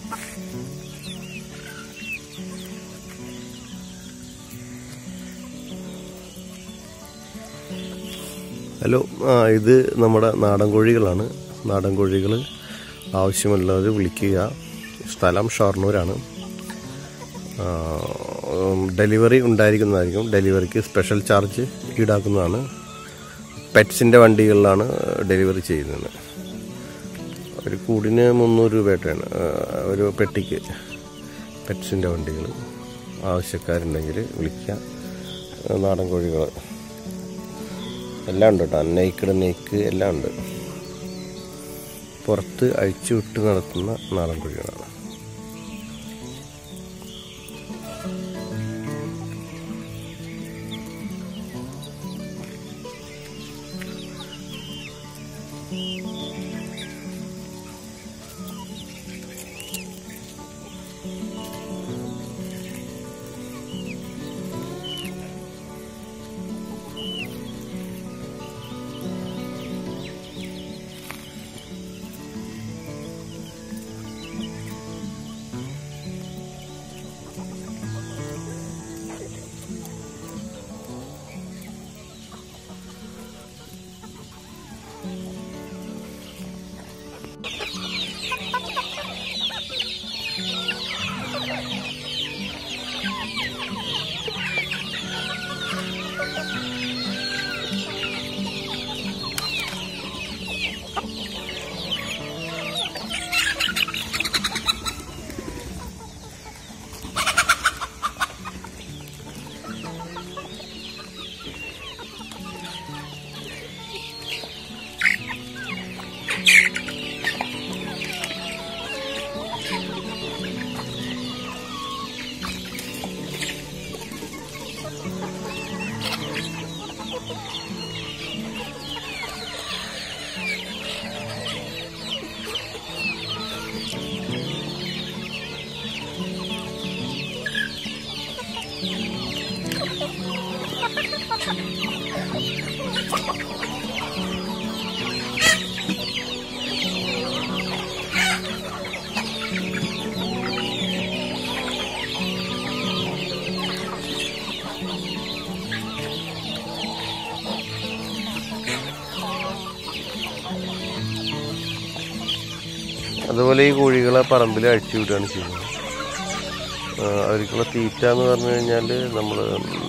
hello ആ ഇത് നമ്മുടെ നാടൻ കോഴികളാണ് നാടൻ കോഴികൾ ആവശ്യമുള്ളവർ വിളിക്കുക സ്ഥലം ഷൊർണൂരാണ് ആ, ഉം, ഡെലിവറി ഉണ്ടായിരിക്കുന്നതായിരിക്കും ഡെലിവറിക്ക് സ്പെഷ്യൽ ചാർജ് ഈടാക്കുന്നതാണ് പെറ്റ്സിൻ്റെ വണ്ടികളിലാണ് ഡെലിവറി ചെയ്യുന്നത് ഒരു കൂടിന് മുന്നൂറ് രൂപയായിട്ടാണ് ആ, ഒരു പെട്ടിക്ക് പെറ്റ്സിൻ്റെ വണ്ടികൾ ആവശ്യക്കാരുണ്ടെങ്കിൽ വിളിക്കുക ആ, നാടൻ കോഴികൾ എല്ലാം ഉണ്ട് കേട്ടോ നെയ്ക്കഡ് നെയ്ക്ക് എല്ലാം ഉണ്ട് പുറത്ത് അഴിച്ചു വിട്ട് നടത്തുന്ന നാടൻ കോഴികളാണ് അതുപോലെ ഈ കോഴികളെ പറമ്പിൽ അഴിച്ചു വിടുകയാണ് ചെയ്യുന്നത് ആ, അവർക്കുള്ള തീറ്റ എന്ന് പറഞ്ഞു കഴിഞ്ഞാൽ നമ്മൾ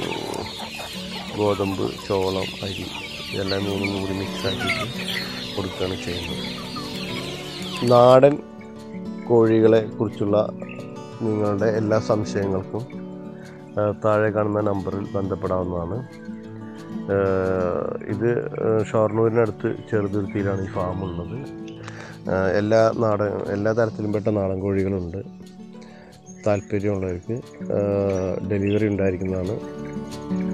ഗോതമ്പ് ചോളം അരി ഇതെല്ലാം മൂന്നും കൂടി മിക്സ് ആക്കിയിട്ട് കൊടുക്കുകയാണ് ചെയ്യുന്നത് നാടൻ കോഴികളെ കുറിച്ചുള്ള നിങ്ങളുടെ എല്ലാ സംശയങ്ങൾക്കും ആ, താഴെ കാണുന്ന നമ്പറിൽ ബന്ധപ്പെടാവുന്നതാണ് ആ, ഇത് ആ, ഷൊർണൂരിനടുത്ത് ചെറുതുരുത്തിയിലാണ് ഈ ഫാം ഉള്ളത് ആ, എല്ലാ നാടൻ എല്ലാ തരത്തിലും പെട്ട നാടൻ കോഴികളുണ്ട് താല്പര്യമുള്ളവർക്ക് ആ, ഡെലിവറി ഉണ്ടായിരിക്കുന്നതാണ്